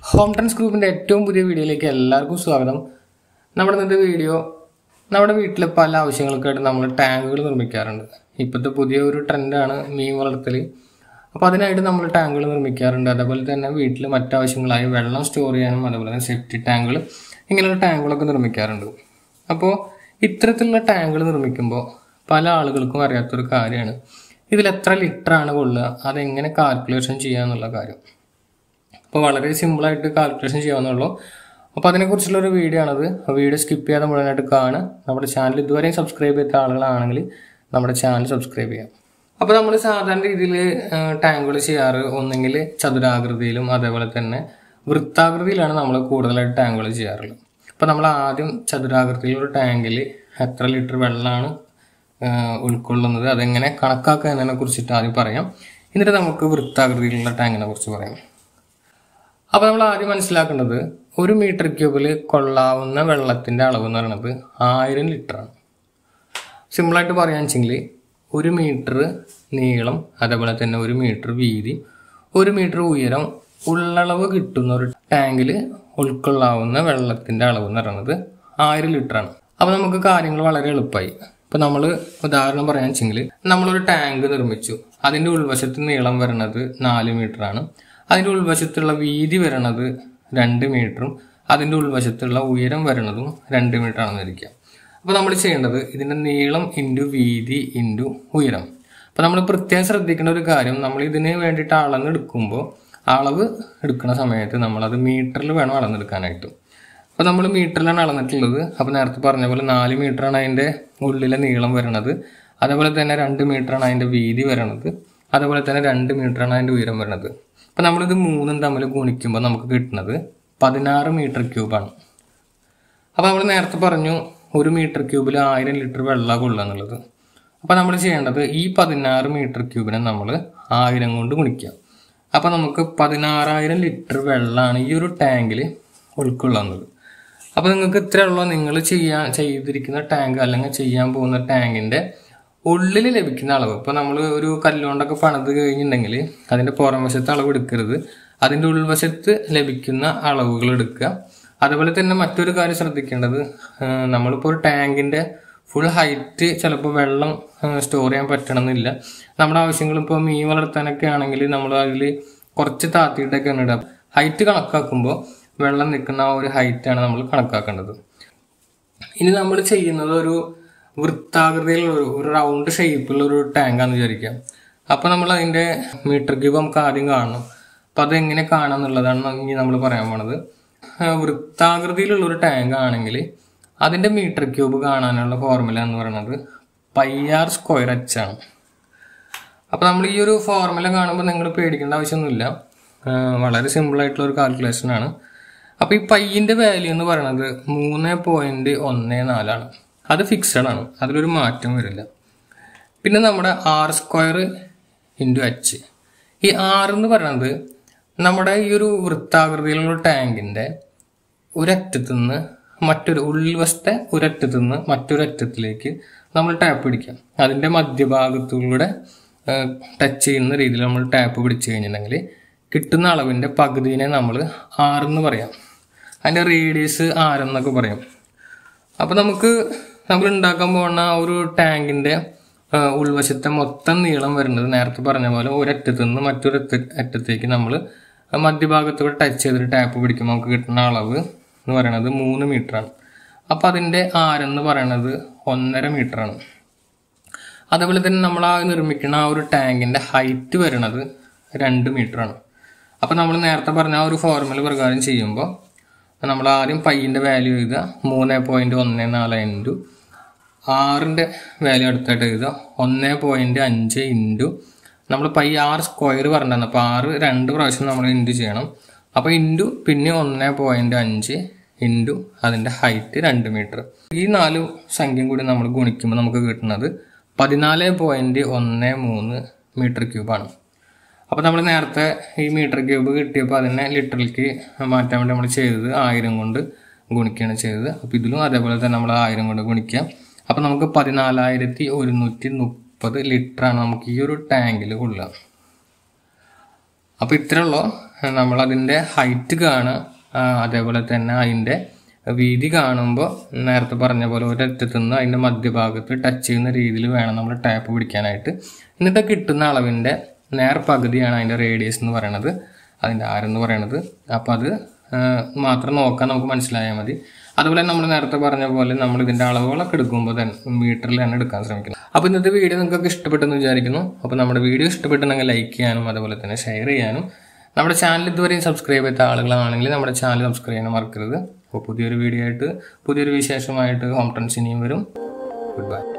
home ട്രൻസ് ഗ്രൂപ്പിൻ്റെ ഏറ്റവും പുതിയ വീഡിയോയിലേക്ക് എല്ലാവർക്കും സ്വാഗതം നമ്മുടെ ഇന്നത്തെ വീഡിയോ നമ്മുടെ വീട്ടിലെ പല ആവശ്യങ്ങൾക്കായിട്ട് നമ്മൾ ടാങ്കുകൾ നിർമ്മിക്കാറുണ്ട് ഇപ്പോഴത്തെ പുതിയ ഒരു ട്രെൻഡാണ് മീൻ വളർത്തൽ അപ്പോൾ അതിനായിട്ട് നമ്മൾ ടാങ്കുകൾ നിർമ്മിക്കാറുണ്ട് അതേപോലെ തന്നെ വീട്ടിൽ മറ്റാവശ്യങ്ങളായി വെള്ളം സ്റ്റോർ ചെയ്യാനും അതേപോലെ തന്നെ സേഫ്റ്റി ടാങ്കുകൾ ഇങ്ങനെയുള്ള ടാങ്കുകളൊക്കെ നിർമ്മിക്കാറുണ്ട് അപ്പോൾ ഇത്തരത്തിലുള്ള ടാങ്കുകൾ നിർമ്മിക്കുമ്പോൾ പല ആളുകൾക്കും അറിയാത്തൊരു കാര്യമാണ് ഇതിൽ എത്ര ലിറ്ററാണ് കൊള്ളുക അതെങ്ങനെ കാൽക്കുലേഷൻ ചെയ്യുക എന്നുള്ള കാര്യം അപ്പോൾ വളരെ സിമ്പിളായിട്ട് കാൽക്കുലേഷൻ ചെയ്യാവുന്നുള്ളൂ അപ്പോൾ അതിനെക്കുറിച്ചുള്ള ഒരു വീഡിയോ ആണത് ആ വീഡിയോ സ്കിപ്പ് ചെയ്യാതെ മുഴുവനായിട്ട് കാണുക നമ്മുടെ ചാനൽ ഇതുവരെയും സബ്സ്ക്രൈബ് ചെയ്ത ആളുകളാണെങ്കിൽ നമ്മുടെ ചാനൽ സബ്സ്ക്രൈബ് ചെയ്യാം അപ്പോൾ നമ്മൾ സാധാരണ രീതിയിൽ ടാങ്കുകൾ ചെയ്യാറ് ഒന്നെങ്കിൽ ചതുരാകൃതിയിലും അതേപോലെ തന്നെ വൃത്താകൃതിയിലാണ് നമ്മൾ കൂടുതലായിട്ട് ടാങ്കുകൾ ചെയ്യാറുള്ളത് അപ്പോൾ നമ്മൾ ആദ്യം ചതുരാകൃതിയിലുള്ള ടാങ്കിൽ എത്ര ലിറ്റർ വെള്ളമാണ് ആഹ് ഉൾക്കൊള്ളുന്നത് അതെങ്ങനെ കണക്കാക്കുക എന്നതിനെ കുറിച്ചിട്ട് ആദ്യം പറയാം എന്നിട്ട് നമുക്ക് വൃത്താകൃതിയിലുള്ള ടാങ്കിനെ കുറിച്ച് പറയാം അപ്പോൾ നമ്മൾ ആദ്യം മനസ്സിലാക്കേണ്ടത് ഒരു മീറ്റർ ക്യൂബിൽ കൊള്ളാവുന്ന വെള്ളത്തിൻ്റെ അളവ് എന്ന് പറയുന്നത് ആയിരം ലിറ്ററാണ് സിമ്പിളായിട്ട് പറയാന്ന് വെച്ചെങ്കിൽ ഒരു മീറ്റർ നീളം അതേപോലെ തന്നെ ഒരു മീറ്റർ വീതി ഒരു മീറ്റർ ഉയരം ഉള്ളളവ് കിട്ടുന്ന ഒരു ടാങ്കിൽ ഉൾക്കൊള്ളാവുന്ന വെള്ളത്തിൻ്റെ അളവ് എന്ന് പറയുന്നത് ആയിരം ലിറ്ററാണ് അപ്പോൾ നമുക്ക് കാര്യങ്ങൾ വളരെ എളുപ്പമായി ഇപ്പോൾ നമ്മൾ ഉദാഹരണം പറയാന്ന് വെച്ചെങ്കിൽ നമ്മളൊരു ടാങ്ക് നിർമ്മിച്ചു അതിൻ്റെ ഉൾവശത്ത് നീളം വരുന്നത് നാല് മീറ്ററാണ് അതിൻ്റെ ഉൾവശത്തുള്ള വീതി വരണത് രണ്ട് മീറ്ററും അതിൻ്റെ ഉൾവശത്തുള്ള ഉയരം വരണതും രണ്ട് മീറ്റർ ആണെന്ന് ഇരിക്കുക അപ്പോൾ നമ്മൾ ചെയ്യേണ്ടത് ഇതിൻ്റെ നീളം ഇൻറ്റു വീതി ഇൻറ്റു ഉയരം അപ്പോൾ നമ്മൾ പ്രത്യേകം ശ്രദ്ധിക്കേണ്ട ഒരു കാര്യം നമ്മൾ ഇതിന് വേണ്ടിയിട്ട് അളന്നെടുക്കുമ്പോൾ അളവ് എടുക്കുന്ന സമയത്ത് നമ്മളത് മീറ്ററിൽ വേണം അളന്നെടുക്കാനായിട്ട് അപ്പോൾ നമ്മൾ മീറ്ററിലാണ് അളന്നിട്ടുള്ളത് അപ്പോൾ നേരത്തെ പറഞ്ഞ പോലെ നാല് മീറ്ററാണ് അതിൻ്റെ ഉള്ളിലെ നീളം വരുന്നത് അതേപോലെ തന്നെ രണ്ട് മീറ്ററാണ് അതിൻ്റെ വീതി വരണത് അതേപോലെ തന്നെ രണ്ട് മീറ്ററാണ് അതിൻ്റെ ഉയരം വരുന്നത് അപ്പോൾ നമ്മളിത് മൂന്നും തമ്മിൽ ഗുണിക്കുമ്പോൾ നമുക്ക് കിട്ടുന്നത് പതിനാറ് മീറ്റർ ക്യൂബാണ് അപ്പോൾ നമ്മൾ നേരത്തെ പറഞ്ഞു ഒരു മീറ്റർ ക്യൂബിൽ ആയിരം ലിറ്റർ വെള്ളം കൊള്ളുക എന്നുള്ളത് അപ്പോൾ നമ്മൾ ചെയ്യേണ്ടത് ഈ പതിനാറ് മീറ്റർ ക്യൂബിനെ നമ്മൾ ആയിരം കൊണ്ട് ഗുണിക്കുക അപ്പോൾ നമുക്ക് പതിനാറായിരം ലിറ്റർ വെള്ളമാണ് ഈ ഒരു ടാങ്കിൽ ഉൾക്കൊള്ളുന്നത് അപ്പോൾ നിങ്ങൾക്ക് ഇത്രയുള്ള നിങ്ങൾ ചെയ്യാൻ ചെയ്തിരിക്കുന്ന ടാങ്ക് അല്ലെങ്കിൽ ചെയ്യാൻ പോകുന്ന ടാങ്കിൻ്റെ ഉള്ളിൽ ലഭിക്കുന്ന അളവ് ഇപ്പോൾ നമ്മൾ ഒരു കല്ലുകൊണ്ടൊക്കെ പണിത് കഴിഞ്ഞിട്ടുണ്ടെങ്കിൽ അതിൻ്റെ പുറം വശത്തെ അളവ് എടുക്കരുത് അതിൻ്റെ ഉൾവശത്ത് ലഭിക്കുന്ന അളവുകൾ എടുക്കുക അതുപോലെ തന്നെ മറ്റൊരു കാര്യം ശ്രദ്ധിക്കേണ്ടത് ആഹ് നമ്മളിപ്പോൾ ഒരു ടാങ്കിൻ്റെ ഫുൾ ഹൈറ്റ് ചിലപ്പോൾ വെള്ളം സ്റ്റോർ ചെയ്യാൻ പറ്റണമെന്നില്ല നമ്മുടെ ആവശ്യങ്ങൾ ഇപ്പോൾ മീൻ വളർത്താനൊക്കെ ആണെങ്കിൽ നമ്മൾ അതിൽ കുറച്ച് താത്തിയിട്ടൊക്കെയാണ് ഇടുക ഹൈറ്റ് കണക്കാക്കുമ്പോൾ വെള്ളം നിൽക്കുന്ന ആ ഒരു ഹൈറ്റാണ് നമ്മൾ കണക്കാക്കേണ്ടത് ഇനി നമ്മൾ ചെയ്യുന്നത് ഒരു വൃത്താകൃതിയിലുള്ള ഒരു ഒരു റൗണ്ട് ഷേപ്പിലുള്ള ഒരു ടാങ്കാന്ന് വിചാരിക്കാം അപ്പോൾ നമ്മൾ അതിൻ്റെ മീറ്റർ ക്യൂബ് നമുക്ക് ആദ്യം കാണണം അപ്പോൾ അതെങ്ങനെ കാണാം എന്നുള്ളതാണ് ഇനി നമ്മൾ പറയാൻ പോണത് ആ, വൃത്താകൃതിയിലുള്ള ഒരു ടാങ്ക് ആണെങ്കിൽ അതിൻ്റെ മീറ്റർ ക്യൂബ് കാണാനുള്ള ഫോർമുല എന്ന് പറയുന്നത് പൈ ആർ സ്ക്വയർ എച്ച് ആണ് അപ്പോൾ നമ്മൾ ഈ ഒരു ഫോർമുല കാണുമ്പോൾ നിങ്ങൾ പേടിക്കേണ്ട ആവശ്യമൊന്നുമില്ല ആ, വളരെ സിമ്പിൾ ആയിട്ടുള്ള ഒരു കാൽക്കുലേഷൻ ആണ് അപ്പോൾ ഈ പയ്യൻ്റെ വാല്യൂ എന്ന് പറയുന്നത് മൂന്ന് പോയിന്റ് ഒന്ന് നാലാണ് അത് ഫിക്സഡ് ആണ് അതിലൊരു മാറ്റം വരില്ല പിന്നെ നമ്മുടെ ആർ സ്ക്വയർ ഇൻറ്റു എച്ച് ഈ ആർ എന്ന് പറയുന്നത് നമ്മുടെ ഈ ഒരു വൃത്താകൃതിയിലുള്ള ടാങ്കിൻ്റെ ഒരറ്റത്തു നിന്ന് മറ്റൊരു ഉൾവശത്തെ ഒരറ്റത്തു നിന്ന് മറ്റൊരറ്റത്തിലേക്ക് നമ്മൾ ടാപ്പ് പിടിക്കാം അതിൻ്റെ മധ്യഭാഗത്തൂടെ ടച്ച് ചെയ്യുന്ന രീതിയിൽ നമ്മൾ ടാപ്പ് പിടിച്ചു കഴിഞ്ഞിട്ടുണ്ടെങ്കിൽ കിട്ടുന്ന അളവിൻ്റെ പകുതിനെ നമ്മൾ ആറെന്ന് പറയാം അതിൻ്റെ റേഡിയസ് ആരെന്നൊക്കെ പറയും അപ്പോൾ നമുക്ക് നമ്മൾ ഉണ്ടാക്കാൻ പോകുന്ന ആ ഒരു ടാങ്കിൻ്റെ ആ, ഉൾവശത്തെ മൊത്തം നീളം വരുന്നത് നേരത്തെ പറഞ്ഞ പോലെ ഒരറ്റത്തു നിന്ന് മറ്റൊരു അറ്റ- അറ്റത്തേക്ക് നമ്മൾ മധ്യഭാഗത്തൂടെ ടച്ച് ചെയ്തിട്ട് ടാപ്പ് പിടിക്കുമ്പോൾ നമുക്ക് കിട്ടുന്ന അളവ് എന്ന് പറയുന്നത് മൂന്ന് മീറ്ററാണ് അപ്പോൾ അതിൻ്റെ ആരെന്ന് പറയുന്നത് ഒന്നര മീറ്ററാണ് അതേപോലെ തന്നെ നമ്മൾ ആ നിർമ്മിക്കുന്ന ആ ഒരു ടാങ്കിൻ്റെ ഹൈറ്റ് വരുന്നത് രണ്ട് മീറ്ററാണ് അപ്പോൾ നമ്മൾ നേരത്തെ പറഞ്ഞ ആ ഒരു ഫോർമുല പ്രകാരം ചെയ്യുമ്പോൾ നമ്മൾ ആദ്യം പയ്യൻ്റെ വാല്യൂ എഴുതുക മൂന്ന് പോയിൻറ്റ് ഒന്ന് നാല് ഇൻറ്റു ആറിൻ്റെ വാല്യൂ അടുത്തായിട്ട് എഴുതുക ഒന്ന് പോയിൻറ്റ് അഞ്ച് ഇൻറ്റു നമ്മൾ പൈ ആറ് സ്ക്വയർ പറഞ്ഞിരുന്നു അപ്പോൾ ആറ് രണ്ട് പ്രാവശ്യം നമ്മൾ ഇൻറ്റു ചെയ്യണം അപ്പോൾ ഇൻറ്റു പിന്നെ ഒന്ന് പോയിൻറ്റ് അഞ്ച് ഇൻറ്റു അതിൻ്റെ ഹൈറ്റ് രണ്ട് മീറ്റർ ഈ നാല് സംഖ്യയും കൂടി നമ്മൾ ഗുണിക്കുമ്പോൾ നമുക്ക് കിട്ടുന്നത് പതിനാല് പോയിൻറ്റ് ഒന്ന് മൂന്ന് മീറ്റർ ക്യൂബാണ് അപ്പോൾ നമ്മൾ നേരത്തെ ഈ മീറ്റർ ക്യൂബ് കിട്ടിയപ്പോൾ അതിനെ ലിറ്ററിലേക്ക് മാറ്റാൻ വേണ്ടി നമ്മൾ ചെയ്തത് ആയിരം കൊണ്ട് ഗുണിക്കുകയാണ് ചെയ്തത് അപ്പോൾ ഇതിലും അതേപോലെ തന്നെ നമ്മൾ ആയിരം കൊണ്ട് ഗുണിക്കുക അപ്പോൾ നമുക്ക് പതിനാലായിരത്തി ഒരുന്നൂറ്റി മുപ്പത് ലിറ്ററാണ് നമുക്ക് ഈ ഒരു ടാങ്കിൽ കൊള്ളുക അപ്പോൾ ഇത്രയുള്ളൂ നമ്മൾ അതിൻ്റെ ഹൈറ്റ് കാണുക ആ, അതേപോലെ തന്നെ അതിൻ്റെ വീതി കാണുമ്പോൾ നേരത്തെ പറഞ്ഞ പോലെ ഒരറ്റത്തു നിന്ന് അതിൻ്റെ മധ്യഭാഗത്ത് ടച്ച് ചെയ്യുന്ന രീതിയിൽ വേണം നമ്മൾ ടാപ്പ് പിടിക്കാനായിട്ട് എന്നിട്ട് കിട്ടുന്ന അളവിൻ്റെ നേർ പകുതിയാണ് അതിൻ്റെ റേഡിയസ് എന്ന് പറയണത് അതിൻ്റെ ആരെന്ന് പറയണത് അപ്പോൾ അത് ആ, മാത്രം നോക്കാൻ നമുക്ക് മനസ്സിലായാൽ മതി അതുപോലെ നമ്മൾ നേരത്തെ പറഞ്ഞ പോലെ നമ്മൾ ഇതിൻ്റെ അളവുകളൊക്കെ എടുക്കുമ്പോൾ തന്നെ മീറ്ററിൽ തന്നെ എടുക്കാൻ ശ്രമിക്കണം അപ്പോൾ ഇന്നത്തെ വീഡിയോ നിങ്ങൾക്ക് ഇഷ്ടപ്പെട്ടെന്ന് വിചാരിക്കുന്നു അപ്പോൾ നമ്മുടെ വീഡിയോ ഇഷ്ടപ്പെട്ടുണ്ടെങ്കിൽ ലൈക്ക് ചെയ്യാനും അതുപോലെ തന്നെ ഷെയർ ചെയ്യാനും നമ്മുടെ ചാനൽ ഇതുവരെയും സബ്സ്ക്രൈബ് ചെയ്ത ആളുകളാണെങ്കിൽ നമ്മുടെ ചാനൽ സബ്സ്ക്രൈബ് ചെയ്യാൻ മറക്കരുത് അപ്പോൾ പുതിയൊരു വീഡിയോ ആയിട്ട് പുതിയൊരു വിശേഷമായിട്ട് ഹോം ട്രെൻസ് ഇനിയും വരും ഗുഡ് ബൈ